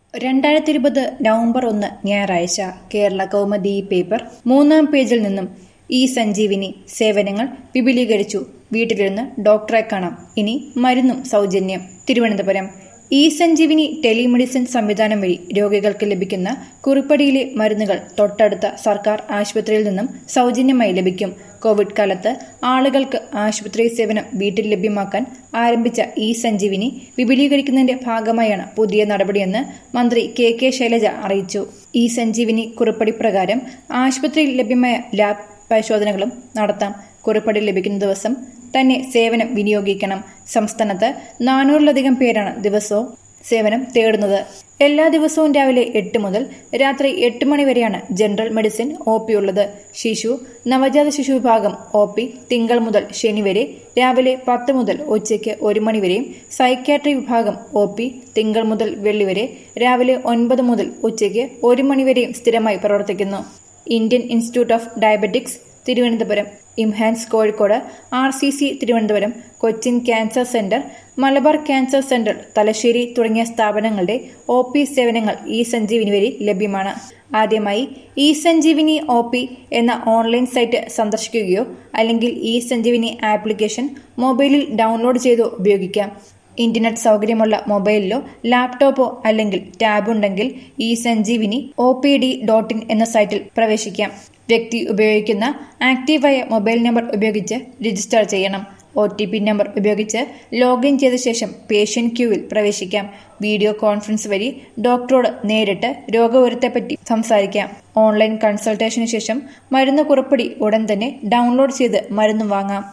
രണ്ടായിരത്തി ഇരുപത് നവംബർ ഒന്ന് ഞായറാഴ്ച കേരള കൗമുദി പേപ്പർ മൂന്നാം പേജിൽ നിന്നും ഇ സഞ്ജീവിനി സേവനങ്ങൾ വിപുലീകരിച്ചു വീട്ടിലിരുന്ന് ഡോക്ടറെ കാണാം ഇനി മരുന്നും സൗജന്യം തിരുവനന്തപുരം ഇ സഞ്ജീവിനി ടെലിമെഡിസിൻ സംവിധാനം വഴി രോഗികൾക്ക് ലഭിക്കുന്ന കുറിപ്പടിയിലെ മരുന്നുകൾ തൊട്ടടുത്ത സർക്കാർ ആശുപത്രിയിൽ നിന്നും സൗജന്യമായി ലഭിക്കും കോവിഡ് കാലത്ത് ആളുകൾക്ക് ആശുപത്രി സേവനം വീട്ടിൽ ലഭ്യമാക്കാൻ ആരംഭിച്ച ഇ സഞ്ജീവിനി വിപുലീകരിക്കുന്നതിന്റെ ഭാഗമായാണ് പുതിയ നടപടിയെന്ന് മന്ത്രി കെ കെ ശൈലജ അറിയിച്ചു ഇ സഞ്ജീവിനി കുറിപ്പടി പ്രകാരം ആശുപത്രിയിൽ ലഭ്യമായ ലാബ് പരിശോധനകളും നടത്താം കുറിപ്പടി ലഭിക്കുന്ന ദിവസം തന്നെ സേവനം വിനിയോഗിക്കണം സംസ്ഥാനത്ത് നാനൂറിലധികം പേരാണ് ദിവസവും സേവനം തേടുന്നത് എല്ലാ ദിവസവും രാവിലെ എട്ട് മുതൽ രാത്രി എട്ട് മണി വരെയാണ് ജനറൽ മെഡിസിൻ ഒ പി ഉള്ളത് ശിശു നവജാത ശിശു വിഭാഗം ഒ പി തിങ്കൾ മുതൽ ശനി വരെ രാവിലെ പത്ത് മുതൽ ഉച്ചയ്ക്ക് ഒരു മണി വരെയും സൈക്യാട്രി വിഭാഗം ഒ പി തിങ്കൾ മുതൽ വെള്ളി വരെ രാവിലെ ഒൻപത് മുതൽ ഉച്ചയ്ക്ക് ഒരു മണി വരെയും സ്ഥിരമായി പ്രവർത്തിക്കുന്നു Indian institute of diabetics Thiruvananthapuram IMHANS Kozhikode R C C Thiruvananthapuram Cochin cancer centre Malabar cancer centre Thalassery തുടങ്ങിയ സ്ഥാപനങ്ങളുടെ ഒ പി സേവനങ്ങൾ ഇ സഞ്ജീവിനി വഴി ലഭ്യമാണ് ആദ്യമായി ഇ സഞ്ജീവിനി ഒ പി എന്ന ഓൺലൈൻ സൈറ്റ് സന്ദർശിക്കുകയോ അല്ലെങ്കിൽ ഇ സഞ്ജീവിനി ആപ്ലിക്കേഷൻ മൊബൈലിൽ ഡൗൺലോഡ് ചെയ്തോ ഉപയോഗിക്കാം ഇന്റർനെറ്റ് സൗകര്യമുള്ള മൊബൈലിലോ ലാപ്ടോപ്പോ അല്ലെങ്കിൽ ടാബ് ഉണ്ടെങ്കിൽ E Sanjeevani O P D dot in എന്ന സൈറ്റിൽ പ്രവേശിക്കാം വ്യക്തി ഉപയോഗിക്കുന്ന ആക്റ്റീവായ മൊബൈൽ നമ്പർ ഉപയോഗിച്ച് രജിസ്റ്റർ ചെയ്യണം ഒ ടി പി നമ്പർ ഉപയോഗിച്ച് ലോഗിൻ ചെയ്ത ശേഷം പേഷ്യന്റ് ക്യൂവിൽ പ്രവേശിക്കാം വീഡിയോ കോൺഫറൻസ് വഴി ഡോക്ടറോട് നേരിട്ട് രോഗവിവരത്തെപ്പറ്റി സംസാരിക്കാം ഓൺലൈൻ കൺസൾട്ടേഷന് ശേഷം മരുന്ന് കുറിപ്പടി ഉടൻ തന്നെ ഡൗൺലോഡ് ചെയ്ത് മരുന്ന് വാങ്ങാം